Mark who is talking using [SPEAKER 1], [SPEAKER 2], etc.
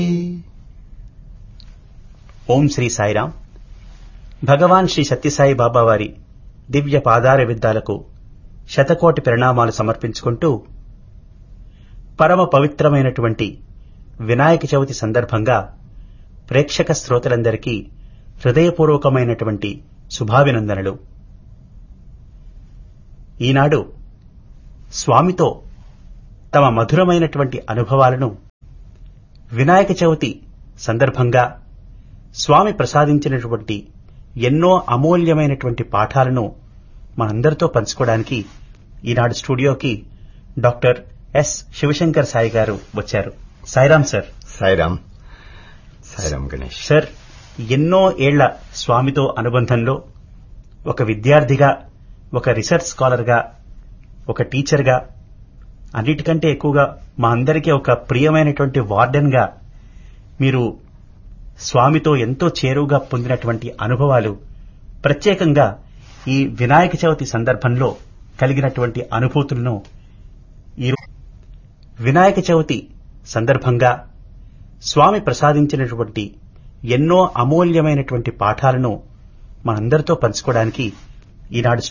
[SPEAKER 1] ఓం శ్రీ సాయిరాం భగవాన్ శ్రీ సత్యసాయి బాబా వారి దివ్య పాదార విద్దాలకు శతకోటి ప్రణామాలు సమర్పించుకుంటూ పరమ పవిత్రమైనటువంటి వినాయక చవితి సందర్భంగా ప్రేక్షక శ్రోతలందరికీ హృదయపూర్వకమైనటువంటి శుభాభినందనలు ఈనాడు స్వామితో తమ మధురమైనటువంటి అనుభవాలను వినాయక చవితి సందర్భంగా స్వామి ప్రసాదించినటువంటి ఎన్నో అమూల్యమైనటువంటి పాఠాలను మనందరితో పంచుకోవడానికి ఈనాడు స్టూడియోకి డాక్టర్ ఎస్ శివశంకర్ సాయి గారు వచ్చారు సాయిరాం సార్
[SPEAKER 2] సాయిరామ్ సాయిరామ్ గణేష్
[SPEAKER 1] సార్ ఎన్నో ఏళ్ల స్వామితో అనుబంధంలో ఒక విద్యార్థిగా ఒక రీసెర్చ్ స్కాలర్గా ఒక టీచర్గా అన్నిటికంటే ఎక్కువగా మా అందరికీ ఒక ప్రియమైనటువంటి వార్డెన్గా మీరు స్వామితో ఎంతో చేరువుగా పొందినటువంటి అనుభవాలు ప్రత్యేకంగా ఈ వినాయక చవితి సందర్భంలో కలిగినటువంటి అనుభూతులను ఈ వినాయక చవితి సందర్భంగా స్వామి ప్రసాదించినటువంటి ఎన్నో అమూల్యమైనటువంటి పాఠాలను మనందరితో పంచుకోవడానికి ఈనాడు